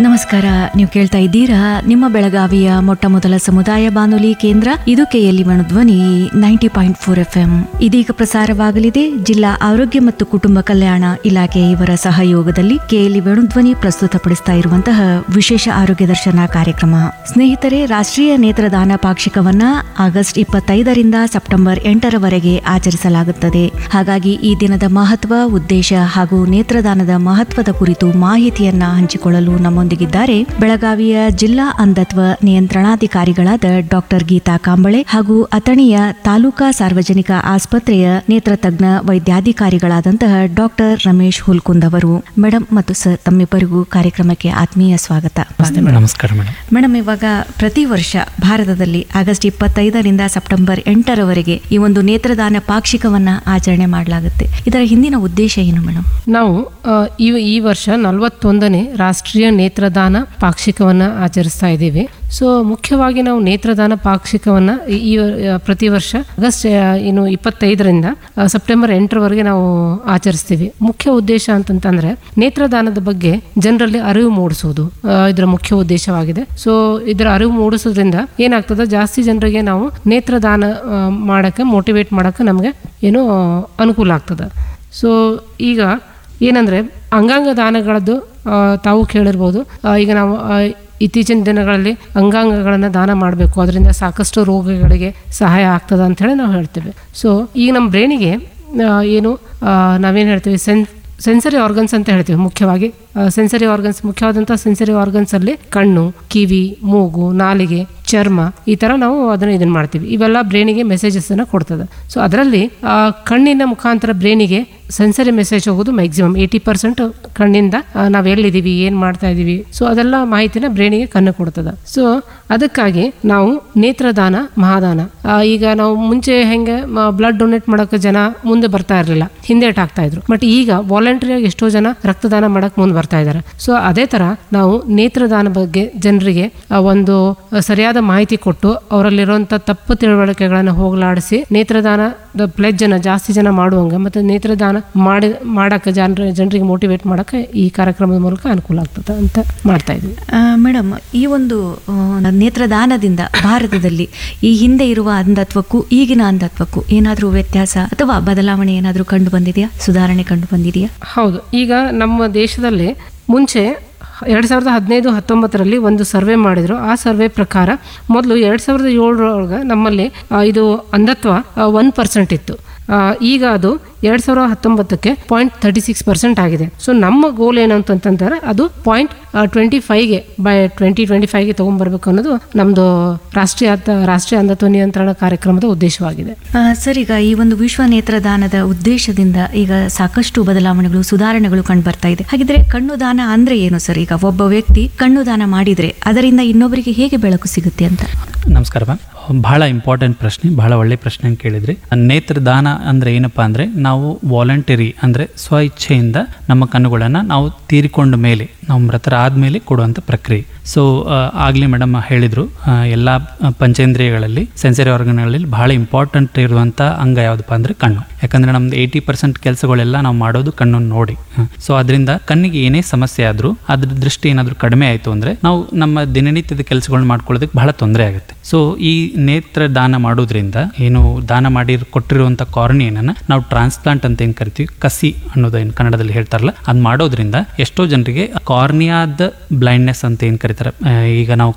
ನಮಸ್ಕಾರ ನೀವು ಕೇಳ್ತಾ ಇದ್ದೀರಾ ನಿಮ್ಮ ಬೆಳಗಾವಿಯ ಮೊಟ್ಟ ಮೊದಲ ಸಮುದಾಯ ಬಾನುಲಿ ಕೇಂದ್ರ ಇದು KLE Dhwani ninety point four F M ಇದೀಗ ಪ್ರಸಾರವಾಗಲಿದೆ ಜಿಲ್ಲಾ ಆರೋಗ್ಯ ಮತ್ತು ಕುಟುಂಬ ಕಲ್ಯಾಣ ಇಲಾಖೆ ಇವರ ಸಹಯೋಗದಲ್ಲಿ ಕೆಎಲ್ಇ ವೇಣುಧ್ವನಿ ಪ್ರಸ್ತುತಪಡಿಸ್ತಾ ಇರುವಂತಹ ವಿಶೇಷ ಆರೋಗ್ಯ ದರ್ಶನ ಕಾರ್ಯಕ್ರಮ ಸ್ನೇಹಿತರೆ ರಾಷ್ಟ್ರೀಯ ನೇತ್ರದಾನ ಪಾಕ್ಷಿಕವನ್ನ ಆಗಸ್ಟ್ ಇಪ್ಪತ್ತೈದರಿಂದ ಸೆಪ್ಟೆಂಬರ್ ಎಂಟರವರೆಗೆ ಆಚರಿಸಲಾಗುತ್ತದೆ ಹಾಗಾಗಿ ಈ ದಿನದ ಮಹತ್ವ ಉದ್ದೇಶ ಹಾಗೂ ನೇತ್ರದಾನದ ಮಹತ್ವದ ಕುರಿತು ಮಾಹಿತಿಯನ್ನ ಹಂಚಿಕೊಳ್ಳಲು ನಮ್ಮೊಂದಿಗಿದ್ದಾರೆ ಬೆಳಗಾವಿಯ ಜಿಲ್ಲಾ ಅಂಧತ್ವ ನಿಯಂತ್ರಣಾಧಿಕಾರಿಗಳಾದ ಡಾಕ್ಟರ್ ಗೀತಾ ಕಾಂಬಳೆ ಹಾಗೂ ಅಥಣಿಯ ತಾಲೂಕಾ ಸಾರ್ವಜನಿಕ ಆಸ್ಪತ್ರೆಯ ನೇತ್ರತಜ್ಞ ವೈದ್ಯಾಧಿಕಾರಿಗಳಾದಂತಹ ಡಾಕ್ಟರ್ ರಮೇಶ್ ಹುಲ್ಕುಂದ್ ಅವರು ಮೇಡಮ್ ಮತ್ತು ಸರ್ ತಮ್ಮಿಬ್ಬರಿಗೂ ಕಾರ್ಯಕ್ರಮಕ್ಕೆ ಆತ್ಮೀಯ ಸ್ವಾಗತ ನಮಸ್ಕಾರ ಮೇಡಮ್ ಮೇಡಮ್ ಇವಾಗ ಪ್ರತಿ ವರ್ಷ ಭಾರತದಲ್ಲಿ ಆಗಸ್ಟ್ ಇಪ್ಪತ್ತೈದರಿಂದ ಸೆಪ್ಟೆಂಬರ್ ಎಂಟರವರೆಗೆ ಈ ಒಂದು ನೇತ್ರದಾನ ಪಾಕ್ಷಿಕವನ್ನ ಆಚರಣೆ ಮಾಡಲಾಗುತ್ತೆ ಇದರ ಹಿಂದಿನ ಉದ್ದೇಶ ಏನು ಮೇಡಮ್ ನಾವು ಆ, ಈ ಈ ವರ್ಷ ನಲವತ್ತೊಂದನೇ ರಾಷ್ಟ್ರೀಯ ನೇತ್ರದಾನ ಪಾಕ್ಷಿಕವನ್ನು ಆಚರಿಸ್ತಾ ಇದ್ದೀವಿ ಸೊ ಮುಖ್ಯವಾಗಿ ನಾವು ನೇತ್ರದಾನ ಪಾಕ್ಷಿಕವನ್ನು ಈ- ಈ ಆ, ಪ್ರತಿ ವರ್ಷ ಆಗಸ್ಟ್ ಆ, ಏನು ಇಪ್ಪತ್ತೈದರಿಂದ ಆ, ಸೆಪ್ಟೆಂಬರ್ ಎಂಟರವರೆಗೆ ನಾವು ಆಚರಿಸ್ತೀವಿ ಮುಖ್ಯ ಉದ್ದೇಶ ಅಂತಂತಂದ್ರೆ ನೇತ್ರದಾನದ ಬಗ್ಗೆ ಜನರಲ್ಲಿ ಅರಿವು ಮೂಡಿಸುವುದು ಆ, ಇದರ ಮುಖ್ಯ ಉದ್ದೇಶವಾಗಿದೆ ಸೊ ಇದರ ಅರಿವು ಮೂಡಿಸೋದ್ರಿಂದ ಏನಾಗ್ತದೆ ಜಾಸ್ತಿ ಜನರಿಗೆ ನಾವು ನೇತ್ರದಾನ ಆ, ಮಾಡಕ್ಕೆ ಮೋಟಿವೇಟ್ ಮಾಡಕ್ಕೆ ನಮಗೆ ಏನು ಆ, ಅನುಕೂಲ ಆಗ್ತದೆ ಸೊ ಈಗ ಏನಂದರೆ ಅಂಗಾಂಗ ದಾನಗಳದ್ದು ಆ, ತಾವು ಕೇಳಿರ್ಬೋದು ಆ, ಈಗ ನಾವು ಆ, ಇತ್ತೀಚಿನ ದಿನಗಳಲ್ಲಿ ಅಂಗಾಂಗಗಳನ್ನು ದಾನ ಮಾಡಬೇಕು ಅದರಿಂದ ಸಾಕಷ್ಟು ರೋಗಗಳಿಗೆ ಸಹಾಯ ಆಗ್ತದೆ ಅಂಥೇಳಿ ನಾವು ಹೇಳ್ತೇವೆ ಸೊ ಈಗ ನಮ್ಮ ಬ್ರೈನಿಗೆ ಏನು ಆ, ನಾವೇನು ಹೇಳ್ತೀವಿ ಸೆನ್ ಸೆನ್ಸರಿ ಆರ್ಗನ್ಸ್ ಅಂತ ಹೇಳ್ತೀವಿ ಮುಖ್ಯವಾಗಿ ಸೆನ್ಸರಿ ಆರ್ಗನ್ಸ್ ಮುಖ್ಯವಾದಂಥ ಸೆನ್ಸರಿ ಆರ್ಗನ್ಸಲ್ಲಿ ಕಣ್ಣು ಕಿವಿ ಮೂಗು ನಾಲಿಗೆ ಚರ್ಮ ಈ ಥರ ನಾವು ಅದನ್ನು ಇದನ್ನು ಮಾಡ್ತೀವಿ ಇವೆಲ್ಲ ಬ್ರೈನಿಗೆ ಮೆಸೇಜಸ್ಸನ್ನು ಕೊಡ್ತದೆ ಸೊ ಅದರಲ್ಲಿ ಆ, ಕಣ್ಣಿನ ಮುಖಾಂತರ ಬ್ರೈನಿಗೆ ಸೆನ್ಸರಿ ಮೆಸೇಜ್ ಹೋಗೋದು ಮ್ಯಾಕ್ಸಿಮಮ್ ಏಯ್ಟಿ ಪರ್ಸೆಂಟ್ ಕಣ್ಣಿಂದ ಆ, ನಾವು ಎಲ್ಲಿದ್ದೀವಿ ಏನು ಮಾಡ್ತಾ ಇದ್ದೀವಿ ಸೊ ಅದೆಲ್ಲ ಮಾಹಿತಿನ ಬ್ರೈನಿಗೆ ಕಣ್ಣು ಕೊಡ್ತದೆ ಸೊ ಅದಕ್ಕಾಗಿ ನಾವು ನೇತ್ರದಾನ ಮಹಾದಾನ ಆ, ಈಗ ನಾವು ಮುಂಚೆ ಹೆಂಗೆ ಬ್ಲಡ್ ಡೊನೇಟ್ ಮಾಡೋಕೆ ಜನ ಮುಂದೆ ಬರ್ತಾ ಇರಲಿಲ್ಲ ಹಿಂದೇಟ್ ಆಗ್ತಾ ಇದ್ರು ಬಟ್ ಈಗ ವಾಲಂಟ್ರಿಯಾಗಿ ಎಷ್ಟೋ ಜನ ರಕ್ತದಾನ ಮಾಡಕ್ ಮುಂದೆ ಬರ್ತಾ ಇದ್ದಾರೆ ಸೊ ಅದೇ ತರ ನಾವು ನೇತ್ರದಾನ ಬಗ್ಗೆ ಜನರಿಗೆ ಆ, ಒಂದು ಆ, ಸರಿಯಾದ ಮಾಹಿತಿ ಕೊಟ್ಟು ಅವರಲ್ಲಿರುವಂತ ತಪ್ಪು ತಿಳುವಳಿಕೆಗಳನ್ನು ಹೋಗಲಾಡಿಸಿ ನೇತ್ರದಾನದ ಪ್ಲೆಜ್ ಅನ್ನ ಜಾಸ್ತಿ ಜನ ಮಾಡುವಂಗ ಮತ್ತೆ ನೇತ್ರದಾನ ಮಾಡಿ ಮಾಡಕ್ಕೆ ಜನರ ಜನರಿಗೆ ಮೋಟಿವೇಟ್ ಮಾಡಕ್ಕೆ ಈ ಕಾರ್ಯಕ್ರಮದ ಮೂಲಕ ಅನುಕೂಲ ಆಗ್ತದೆ ಅಂತ ಮಾಡ್ತಾ ಇದ್ವಿ ಮೇಡಮ್ ಈ ಒಂದು ಆ, ನೇತ್ರದಾನದಿಂದ ಭಾರತದಲ್ಲಿ ಈ ಹಿಂದೆ ಇರುವ ಅಂಧತ್ವಕ್ಕೂ ಈಗಿನ ಅಂಧತ್ವಕ್ಕೂ ಏನಾದರೂ ವ್ಯತ್ಯಾಸ ಅಥವಾ ಬದಲಾವಣೆ ಏನಾದರೂ ಕಂಡು ಬಂದಿದೆಯಾ ಸುಧಾರಣೆ ಕಂಡು ಬಂದಿದೆಯಾ ಹೌದು ಈಗ ನಮ್ಮ ದೇಶದಲ್ಲಿ ಮುಂಚೆ ಎರಡು ಸಾವಿರದ ಹದಿನೈದು ಹತ್ತೊಂಬತ್ತರಲ್ಲಿ ಒಂದು ಸರ್ವೆ ಮಾಡಿದ್ರು ಆ ಸರ್ವೆ ಪ್ರಕಾರ ಮೊದಲು ಎರಡು ಸಾವಿರದ ಏಳರೊಳಗೆ ನಮ್ಮಲ್ಲಿ ಆ, ಇದು ಅಂಧತ್ವ ಒನ್ ಪರ್ಸೆಂಟ್ ಇತ್ತು ಆ, ಈಗ ಅದು ಎರಡು ಸಾವಿರದ ಹತ್ತೊಂಬತ್ತಕ್ಕೆ ಪಾಯಿಂಟ್ ತರ್ಟಿ ಸಿಕ್ಸ್ ಪರ್ಸೆಂಟ್ ಆಗಿದೆ ಸೊ ನಮ್ಮ ಗೋಲ್ ಏನಂತಂತಂದ್ರೆ ಅದು ಪಾಯಿಂಟ್ ಟ್ವೆಂಟಿ ಫೈವ್ಗೆ ಬೈ ಟ್ವೆಂಟಿ ಟ್ವೆಂಟಿ ಫೈವ್ಗೆ ತೊಗೊಂಬರ್ಬೇಕು ಅನ್ನೋದು ನಮ್ಮದು ರಾಷ್ಟ್ರೀಯ ಅತ- ರಾಷ್ಟ್ರೀಯ ಅಂಧತ್ವ ನಿಯಂತ್ರಣ ಕಾರ್ಯಕ್ರಮದ ಉದ್ದೇಶವಾಗಿದೆ ಆ, ಸರ್ ಈಗ ಈ ಒಂದು ವಿಶ್ವ ನೇತ್ರದಾನದ ಉದ್ದೇಶದಿಂದ ಈಗ ಸಾಕಷ್ಟು ಬದಲಾವಣೆಗಳು ಸುಧಾರಣೆಗಳು ಕಂಡು ಬರ್ತಾ ಇದೆ ಹಾಗಿದ್ರೆ ಕಣ್ಣು ದಾನ ಅಂದ್ರೆ ಏನು ಸರ್ ಈಗ ಒಬ್ಬ ವ್ಯಕ್ತಿ ಕಣ್ಣು ದಾನ ಮಾಡಿದ್ರೆ ಅದರಿಂದ ಇನ್ನೊಬ್ಬರಿಗೆ ಹೇಗೆ ಬೆಳಕು ಸಿಗುತ್ತೆ ಅಂತ ನಮಸ್ಕಾರ ಮ್ಯಾಮ್ ಬಹಳ ಇಂಪಾರ್ಟೆಂಟ್ ಪ್ರಶ್ನೆ ಬಹಳ ಒಳ್ಳೆ ಪ್ರಶ್ನೆ ಕೇಳಿದ್ರಿ ನೇತ್ರದಾನ ಅಂದ್ರೆ ಏನಪ್ಪಾ ಅಂದ್ರೆ ನಾವು ವಾಲಂಟರಿ ಅಂದ್ರೆ ಸ್ವ ಇಚ್ಛೆಯಿಂದ ನಮ್ಮ ಕಣ್ಣುಗಳನ್ನು ನಾವು ತೀರಿಕೊಂಡ ಮೇಲೆ ನಾವು ಮೃತರಾದ್ಮೇಲೆ ಕೊಡುವಂಥ ಪ್ರಕ್ರಿಯೆ ಸೊ ಆಗಲೇ ಮೇಡಮ್ ಹೇಳಿದ್ರು ಆ, ಎಲ್ಲಾ ಪಂಚೇಂದ್ರಿಯಗಳಲ್ಲಿ ಸೆನ್ಸರಿ ಆರ್ಗನ್ಗಳಲ್ಲಿ ಬಹಳ ಇಂಪಾರ್ಟೆಂಟ್ ಇರುವಂಥ ಅಂಗ ಯಾವುದಪ್ಪ ಅಂದ್ರೆ ಕಣ್ಣು ಯಾಕಂದ್ರೆ ನಮ್ದು ಏಯ್ಟಿ ಪರ್ಸೆಂಟ್ ಕೆಲಸಗಳೆಲ್ಲ ನಾವು ಮಾಡೋದು ಕಣ್ಣನ್ನು ನೋಡಿ ಸೊ ಅದರಿಂದ ಕಣ್ಣಿಗೆ ಏನೇ ಸಮಸ್ಯೆ ಆದರೂ ಅದ್ರ ದೃಷ್ಟಿ ಏನಾದರೂ ಕಡಿಮೆ ಆಯಿತು ಅಂದರೆ ನಾವು ನಮ್ಮ ದಿನನಿತ್ಯದ ಕೆಲಸಗಳನ್ನ ಮಾಡ್ಕೊಳ್ಳೋದಕ್ಕೆ ಬಹಳ ತೊಂದರೆ ಆಗುತ್ತೆ ಸೊ ಈ ನೇತ್ರ ದಾನ ಮಾಡೋದ್ರಿಂದ ಏನು ದಾನ ಮಾಡಿ ಕೊಟ್ಟಿರುವಂಥ ಕಾರ್ನಿಯನ್ನ ನಾವು ಟ್ರಾನ್ಸ್ಪ್ಲಾಂಟ್ ಅಂತ ಏನು ಕರಿತೀವಿ ಕಸಿ ಅನ್ನೋದು ಏನು ಕನ್ನಡದಲ್ಲಿ ಹೇಳ್ತಾರಲ್ಲ ಅದು ಮಾಡೋದ್ರಿಂದ ಎಷ್ಟೋ ಜನರಿಗೆ ಕಾರ್ನಿಯಾದ ಬ್ಲೈಂಡ್ನೆಸ್ ಅಂತ ಏನು ಕರೀತಾರೆ ಆ, ಈಗ ನಾವು